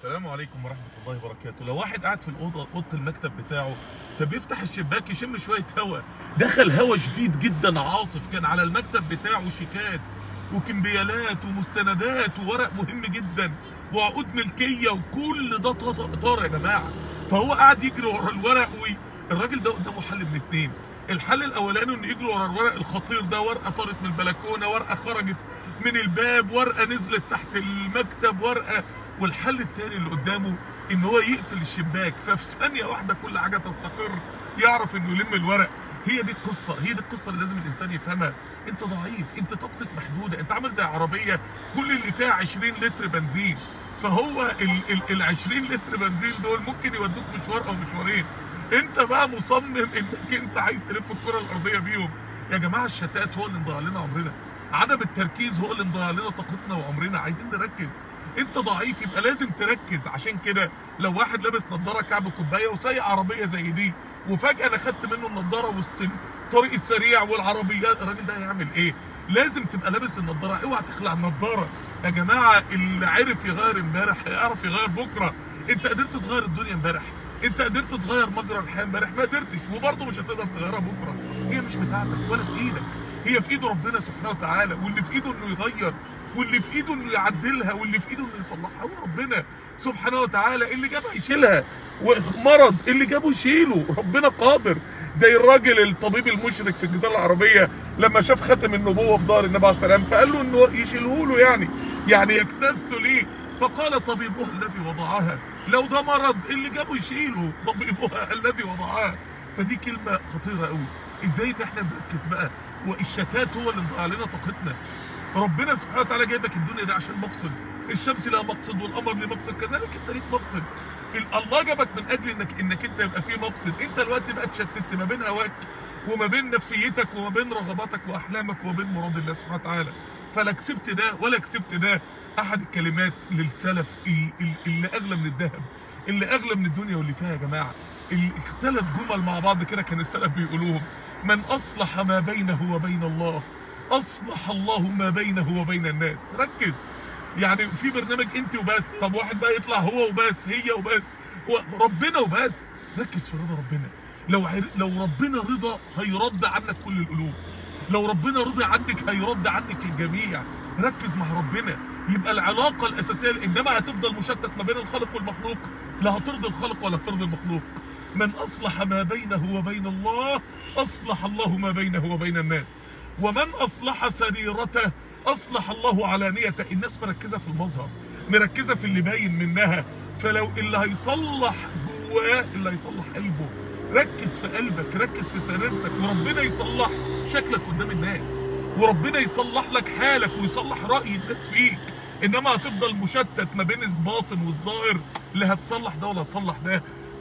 السلام عليكم ورحمة الله وبركاته لو واحد قاعد في الأوضة أوضة المكتب بتاعه فبيفتح الشباك يشم شوية هواء دخل هواء شديد جدا عاصف كان على المكتب بتاعه شيكات وكمبيالات ومستندات وورق مهم جدا وعقود ملكية وكل ده طار طار يا جماعة فهو قاعد يجري ورا الورق والراجل ده قدامه حل من اتنين الحل الاولاني انه يجري ورا الورق الخطير ده ورقه طارت من البلكونه ورقه خرجت من الباب ورقه نزلت تحت المكتب ورقه والحل التاني اللي قدامه ان هو يقفل الشباك ففي ثانيه واحده كل حاجه تستقر يعرف انه يلم الورق هي دي القصه هي دي القصه اللي لازم الانسان يفهمها انت ضعيف انت طاقتك محدوده انت عامل زي عربيه كل اللي فيها 20 لتر بنزين فهو ال ال ال 20 لتر بنزين دول ممكن يودوك مشوار او مشوارين انت بقى مصمم انك انت عايز تلف الكره الارضيه بيهم يا جماعه الشتات هو اللي مضيع لنا عمرنا عدم التركيز هو اللي مضيع لنا طاقتنا وعمرنا عايزين نركز انت ضعيف يبقى لازم تركز عشان كده لو واحد لابس نظاره كعب كوبايه وسايق عربيه زي دي وفجاه انا خدت منه النظاره وسط الطريق السريع والعربيات الراجل ده هيعمل ايه لازم تبقى لابس النظاره اوعى تخلع النظاره يا جماعه اللي عرف يغير امبارح هيعرف يغير بكره انت قدرت تغير الدنيا امبارح انت قدرت تغير مجرى الحياه امبارح ما قدرتش وبرضه مش هتقدر تغيرها بكره هي مش بتاعتك ولا في ايدك هي في ايد ربنا سبحانه وتعالى واللي في ايده انه يغير واللي في ايده انه يعدلها واللي في ايده انه يصلحها هو ربنا سبحانه وتعالى اللي جابها يشيلها ومرض اللي جابه يشيله ربنا قادر زي الراجل الطبيب المشرك في الجزيره العربيه لما شاف ختم النبوه في دار النبي عليه السلام فقال له انه يشيله له يعني يعني يكتس ليه فقال طبيبها الذي وضعها لو ده مرض اللي جابه يشيله طبيبها الذي وضعها فدي كلمه خطيره قوي ازاي ان احنا نركز بقى والشتات هو اللي مضيع لنا طاقتنا ربنا سبحانه وتعالى جايبك الدنيا دي عشان مقصد الشمس لها مقصد والقمر ليه مقصد كذلك انت ليك مقصد الله جابك من اجل انك انك انت يبقى في مقصد انت دلوقتي بقى اتشتت ما بين هواك وما بين نفسيتك وما بين رغباتك واحلامك وما بين مراد الله سبحانه وتعالى فلا كسبت ده ولا كسبت ده احد الكلمات للسلف اللي اغلى من الذهب اللي اغلى من الدنيا واللي فيها يا جماعه الثلاث جمل مع بعض كده كان السلف بيقولوهم من اصلح ما بينه وبين الله اصلح الله ما بينه وبين الناس ركز يعني في برنامج انت وبس طب واحد بقى يطلع هو وبس هي وبس هو ربنا وبس ركز في رضا ربنا لو عر... لو ربنا رضا هيرد عنك كل القلوب لو ربنا رضي عنك هيرد عنك الجميع ركز مع ربنا يبقى العلاقة الأساسية إنما هتفضل مشتت ما بين الخالق والمخلوق لا هترضي الخالق ولا ترضي المخلوق من أصلح ما بينه وبين الله أصلح الله ما بينه وبين الناس ومن أصلح سريرته أصلح الله علانيته الناس مركزة في المظهر مركزة في اللي باين منها فلو اللي هيصلح جواه اللي هيصلح قلبه ركز في قلبك ركز في سريرتك وربنا يصلح شكلك قدام الناس وربنا يصلح لك حالك ويصلح رأي الناس فيك انما هتفضل مشتت ما بين الباطن والظاهر لا هتصلح ده ولا هتصلح ده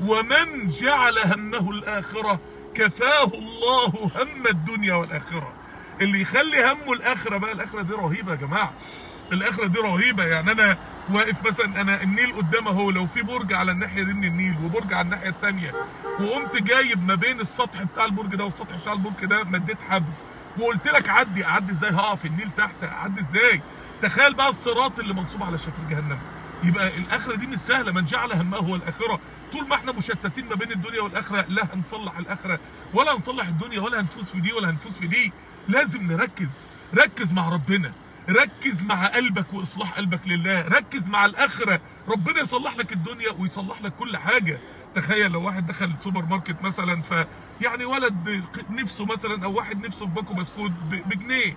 ومن جعل همه الآخرة كفاه الله هم الدنيا والآخرة اللي يخلي همه الآخرة بقى الآخرة دي رهيبة يا جماعة الآخرة دي رهيبة يعني أنا واقف مثلا أنا النيل قدام اهو لو في برج على الناحية دي من النيل وبرج على الناحية الثانية وقمت جايب ما بين السطح بتاع البرج ده والسطح بتاع البرج ده مديت حبل وقلت لك عدي اعدي ازاي هقع في النيل تحت اعدي ازاي تخيل بقى الصراط اللي منصوب على شفير جهنم يبقى الاخره دي مش سهله من جعل همه هو الاخره طول ما احنا مشتتين ما بين الدنيا والاخره لا هنصلح الاخره ولا هنصلح الدنيا ولا هنفوز في دي ولا هنفوز في دي لازم نركز ركز مع ربنا ركز مع قلبك واصلاح قلبك لله ركز مع الاخره ربنا يصلح لك الدنيا ويصلح لك كل حاجه تخيل لو واحد دخل السوبر ماركت مثلا ف يعني ولد نفسه مثلا او واحد نفسه في باكو بسكوت بجنيه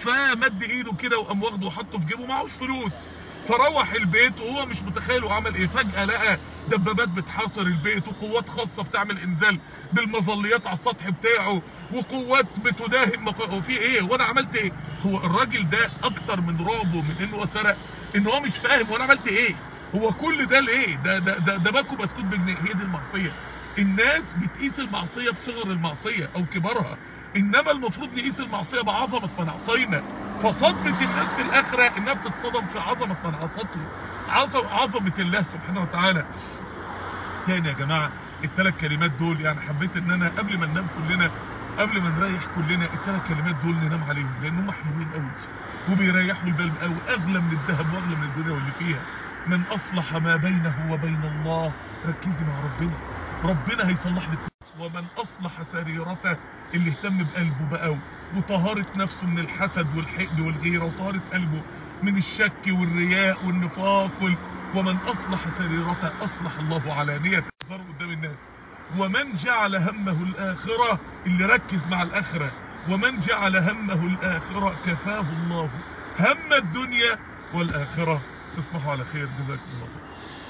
فمد ايده كده وقام واخده وحطه في جيبه معهوش فلوس فروح البيت وهو مش متخيل وعمل ايه فجأة لقى دبابات بتحاصر البيت وقوات خاصة بتعمل انزال بالمظليات على السطح بتاعه وقوات بتداهم مق... هو في ايه وانا عملت ايه هو الراجل ده اكتر من رعبه من انه هو سرق ان هو مش فاهم وانا عملت ايه هو كل ده ليه ده ده ده, ده باكو بسكوت بجنيه هي دي المعصية الناس بتقيس المعصية بصغر المعصية او كبرها انما المفروض نقيس المعصية بعظمة من عصينا فصدمة الناس في الاخرة انها بتتصدم في عظمة من عصته عظم عظمة الله سبحانه وتعالى تاني يا جماعة الثلاث كلمات دول يعني حبيت ان انا قبل ما ننام كلنا قبل ما نريح كلنا الثلاث كلمات دول ننام عليهم لانهم حلوين قوي وبيريحوا البال قوي اغلى من الذهب واغلى من الدنيا واللي فيها من اصلح ما بينه وبين الله ركزي مع ربنا ربنا هيصلح لك ومن اصلح سريرته اللي اهتم بقلبه بقى وطهارة نفسه من الحسد والحقد والغيرة وطهارة قلبه من الشك والرياء والنفاق وال... ومن اصلح سريرته اصلح الله علانيته ظهر قدام الناس ومن جعل همه الاخرة اللي ركز مع الاخرة ومن جعل همه الاخرة كفاه الله هم الدنيا والاخرة تصبحوا على خير جزاكم الله خير